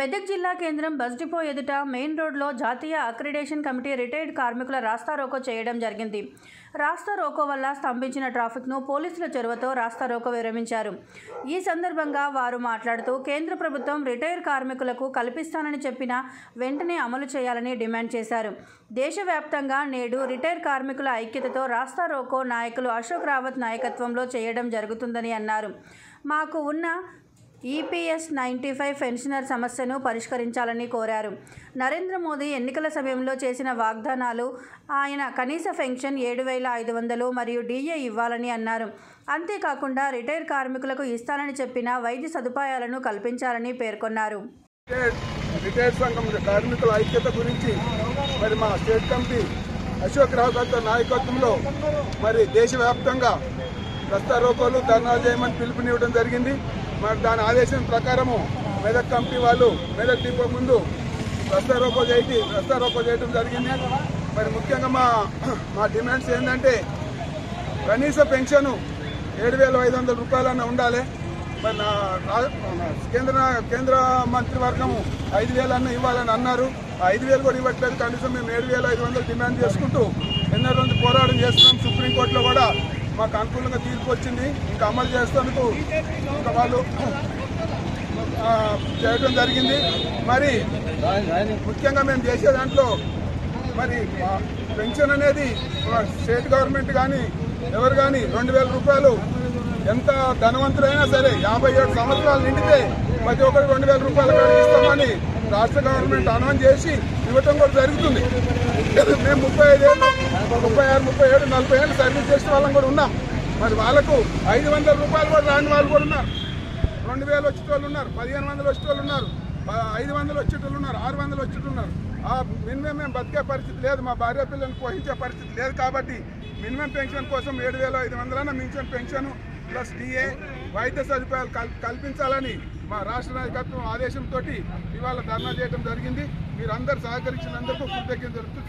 మెదక్ జిల్లా కేంద్రం bus depot ఎదుట మెయిన్ రోడ్లో జాతీయ అక్రిడేషన్ కమిటీ రిటైర్డ్ కార్మికుల రాస్తా రోకో చేయడం జరిగింది రాస్తా రోకో వల్ల స్తంభించిన ట్రాఫిక్ను పోలీసుల చొరవతో రాస్తా రోకో విరమించారు ఈ సందర్భంగా వారు మాట్లాడుతూ కేంద్ర ప్రభుత్వం రిటైర్ కార్మికులకు కల్పిస్తానని చెప్పిన వెంటనే అమలు చేయాలని డిమాండ్ చేశారు దేశవ్యాప్తంగా నేడు రిటైర్ కార్మికుల ఐక్యతతో రాస్తా రోకో నాయకులు అశోక్ రావత్ నాయకత్వంలో చేయడం జరుగుతుందని అన్నారు మాకు ఉన్న ఈపీఎస్ నైంటీ ఫైవ్ పెన్షనర్ సమస్యను పరిష్కరించాలని కోరారు నరేంద్ర మోదీ ఎన్నికల సమయంలో చేసిన వాగ్దానాలు ఆయన కనీస పెన్షన్ ఏడు వేల ఐదు వందలు మరియు డీఏ ఇవ్వాలని అన్నారు అంతేకాకుండా రిటైర్ కార్మికులకు ఇస్తానని చెప్పిన వైద్య సదుపాయాలను కల్పించాలని పేర్కొన్నారు రిటైర్డ్ రిటైర్డ్ సంఘం కార్మికుల ఐక్యత గురించి మరి మా స్టేట్ కమిటీ అశోక్ రావు గారితో నాయకత్వంలో మరి దేశవ్యాప్తంగా రస్తా రోకోలు ధర్నాలు చేయమని పిలుపునివ్వడం జరిగింది మరి దాని ఆదేశం ప్రకారము మెదక్ కమిటీ వాళ్ళు మెదక్ డిపో ముందు రస్తా రోకో చేయి రస్తా రోకో చేయడం జరిగింది మరి ముఖ్యంగా మా మా డిమాండ్స్ ఏంటంటే కనీస పెన్షన్ ఏడు వేల ఐదు వందల రూపాయలన్న ఉండాలి మరి నా రా- కేంద్ర కేంద్ర మంత్రివర్గం ఐదు వేలు అన్న ఇవ్వాలని అన్నారు ఆ ఐదు వేలు కూడా ఇవ్వట్లేదు కనీసం మేము ఏడు వేల ఐదు వందలు డిమాండ్ చేసుకుంటూ ఎన్నో రోజులు పోరాటం చేస్తున్నాం సుప్రీంకోర్టులో కూడా మాకు అనుకూలంగా తీర్పు వచ్చింది ఇంకా అమలు చేసేందుకు ఇంకా వాళ్ళు ఆ, చేయడం జరిగింది మరి ముఖ్యంగా మేము చేసే దాంట్లో మరి ఆ పెన్షన్ అనేది ఆ స్టేట్ గవర్నమెంట్ కానీ ఎవరు కానీ రెండు వేల రూపాయలు ఎంత ధనవంతులైనా సరే యాభై ఏడు సంవత్సరాలు నిండితే ప్రతి ఒక్కరు రెండు వేల రూపాయలు కూడా ఇస్తామని రాష్ట్ర గవర్నమెంట్ అనౌన్స్ చేసి ఇవ్వటం కూడా జరుగుతుంది మేము ముప్పై ఐదేళ్ళు ముప్పై ఆరు ముప్పై ఏడు నలభై ఏళ్ళు సర్వీస్ చేసిన వాళ్ళం కూడా ఉన్నాం మరి వాళ్ళకు ఐదు వందల రూపాయలు కూడా రాని వాళ్ళు కూడా ఉన్నారు రెండు వేలు వచ్చేటోళ్ళు ఉన్నారు పదిహేను వందలు వచ్చేటోళ్ళు ఉన్నారు ప- ఐదు వందలు వచ్చేటోళ్ళు ఉన్నారు ఆరు వందలు వచ్చేటోళ్ళు ఉన్నారు ఆ మినిమం మేము బతికే పరిస్థితి లేదు మా భార్య పిల్లల్ని పోషించే పరిస్థితి లేదు కాబట్టి మినిమం పెన్షన్ కోసం ఏడు వేల ఐదు వందలన్న మించిన పెన్షన్ ప్లస్ డిఏ వైద్య సదుపాయాలు కల్- కల్పించాలని మా రాష్ట్ర నాయకత్వం ఆదేశంతో ఇవాళ ధర్నా చేయడం జరిగింది మీరందరూ సహకరించినందుకు కృతజ్ఞతలు తెలుపుతూ